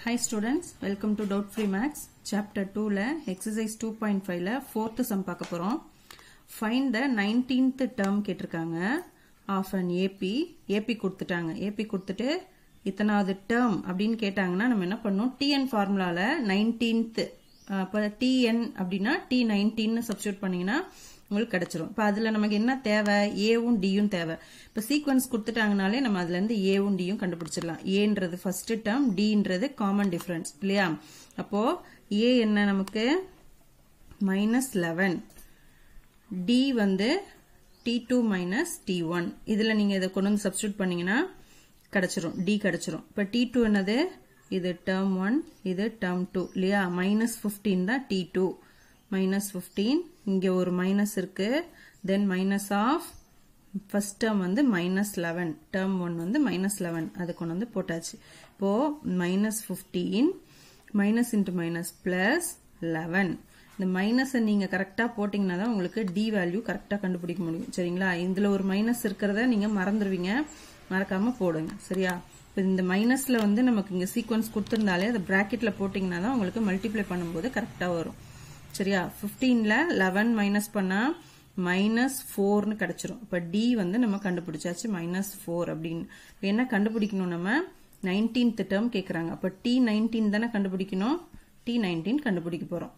Hi students, welcome to Doubt Free Max. Chapter 2ல exercise 2.5ல fourth sum பார்க்க போறோம். Find the 19th term கேட்டிருக்காங்க of an AP. AP கொடுத்துட்டாங்க. AP கொடுத்துட்டு இத்தனாவது term அப்படின்னு கேட்டாங்கன்னா நம்ம என்ன பண்ணோம் TN ஃபார்முலால 19th அப்போ TN அப்படின்னா T19 சப்ஸ்டியூட் பண்ணீங்கன்னா உங்களுக்கு கிடைச்சிரும் இப்போ அதில் நமக்கு என்ன தேவை ஏவும் டியும் தேவை இப்போ சீக்வன்ஸ் கொடுத்துட்டாங்கனாலே நம்ம அதுலேருந்து ஏவும் டியும் கண்டுபிடிச்சிடலாம் ஏன்றது ஃபர்ஸ்ட் டேர்ம் டின்றது காமன் டிஃபரன்ஸ் இல்லையா அப்போ ஏ என்ன நமக்கு மைனஸ் லெவன் டி வந்து D two minus D one இதில் நீங்கள் இதை கொண்டு வந்து சப்ஸ்டியூட் பண்ணீங்கன்னா கிடைச்சிரும் டி கிடைச்சிரும் இப்போ டி டூ என்னது இது டேர்ம் ஒன் இது டேர்ம் டூ இல்லையா மைனஸ் ஃபிஃப்டீன் தான் டி டூ மைனஸ் ஃபிஃப்டீன் இங்கே ஒரு மைனஸ் இருக்கு then minus of first term வந்து மைனஸ் லெவன் டேர்ம் ஒன் வந்து மைனஸ் லெவன் அது கொண்டு வந்து போட்டாச்சு இப்போ minus fifteen minus into minus plus eleven இந்த மைனஸை நீங்க கரெக்டா போட்டீங்கன்னா தான் உங்களுக்கு டி வேல்யூ கரெக்டா கண்டுபிடிக்க முடியும் சரிங்களா இதுல ஒரு மைனஸ் இருக்கிறத நீங்க மறந்துடுவீங்க மறக்காம போடுங்க சரியா இப்போ இந்த மைனஸ்ல வந்து நமக்கு இங்க சீக்வன்ஸ் கொடுத்திருந்தாலே அதை பிராக்கெட்ல போட்டீங்கன்னா தான் உங்களுக்கு மல்டிப்ளை பண்ணும்போது கரெக்டா வரும் சரியா பிப்டீன்ல லெவன் மைனஸ் பண்ணா மைனஸ் ஃபோர்னு கிடைச்சிரும் இப்போ டி வந்து நம்ம கண்டுபிடிச்சாச்சு மைனஸ் ஃபோர் அப்படின்னு இப்போ என்ன கண்டுபிடிக்கணும் நம்ம நைன்டீன்த் டேர்ம் கேட்குறாங்க அப்போ டி நைன்டீன் தானே கண்டுபிடிக்கணும் டி நைன்டீன் கண்டுபிடிக்க போகிறோம்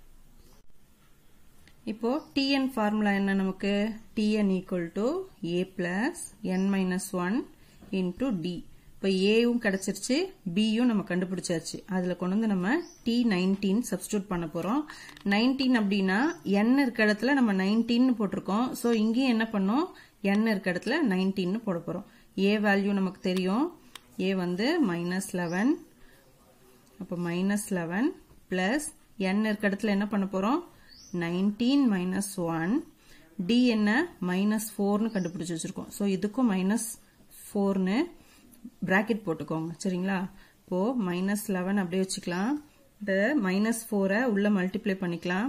இப்போ டிஎன் ஃபார்முலா என்ன நமக்கு T N equal to A plus N minus one into D இப்போ ஏவும் கிடைச்சிருச்சு பியும் நம்ம கண்டுபிடிச்சாச்சு அதில் கொண்டு வந்து நம்ம டி நைன்டீன் சப்ஸ்டியூட் பண்ண போகிறோம் நைன்டீன் அப்படின்னா என் இருக்க இடத்துல நம்ம நைன்டீன் போட்டிருக்கோம் ஸோ இங்கேயும் என்ன பண்ணோம் என் இருக்க இடத்துல நைன்டீன் போட போகிறோம் ஏ வேல்யூ நமக்கு தெரியும் ஏ வந்து மைனஸ் லெவன் அப்போ மைனஸ் லெவன் பிளஸ் என் இருக்க இடத்துல என்ன பண்ண போகிறோம் நைன்டீன் மைனஸ் ஒன் டி என்ன மைனஸ் ஃபோர்னு கண்டுபிடிச்சி வச்சிருக்கோம் ஸோ இதுக்கும் மைனஸ் ஃபோர்னு பிராக்கெட் போட்டுக்கோங்க சரிங்களா இப்போ மைனஸ் லெவன் அப்படியே வச்சுக்கலாம் இந்த மைனஸ் ஃபோரை உள்ள மல்டிப்ளை பண்ணிக்கலாம்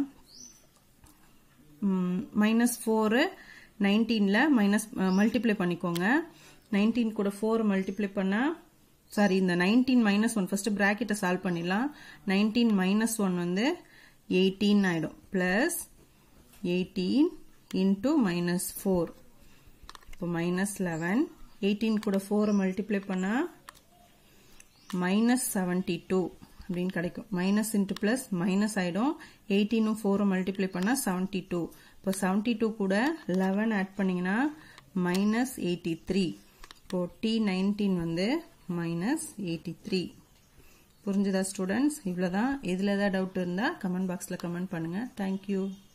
மைனஸ் ஃபோரு நைன்டீனில் மைனஸ் மல்டிப்ளை பண்ணிக்கோங்க நைன்டீன் கூட ஃபோர் மல்டிப்ளை பண்ணால் சாரி இந்த நைன்டீன் மைனஸ் ஒன் ஃபர்ஸ்ட் பிராக்கெட்டை சால்வ் பண்ணிடலாம் நைன்டீன் மைனஸ் ஒன் வந்து எயிட்டீன் ஆயிடும் plus eighteen into minus four இப்போ மைனஸ் லெவன் எயிட்டீன் கூட ஃபோரை மல்டிப்ளை பண்ணால் மைனஸ் செவன்டி டூ அப்படின்னு கிடைக்கும் மைனஸ் இன்ட்டு ப்ளஸ் மைனஸ் ஆகிடும் எயிட்டீனும் ஃபோரை மல்டிப்ளை பண்ணால் செவன்டி டூ இப்போ செவன்டி டூ கூட லெவன் ஆட் பண்ணிங்கன்னா மைனஸ் எயிட்டி த்ரீ இப்போ டி நைன்டீன் வந்து மைனஸ் எயிட்டி த்ரீ புரிஞ்சுதா ஸ்டூடெண்ட்ஸ் இவ்வளோதான் இதில் ஏதாவது டவுட் இருந்தால் கமெண்ட் பாக்ஸில் கமெண்ட் பண்ணுங்கள் தேங்க்யூ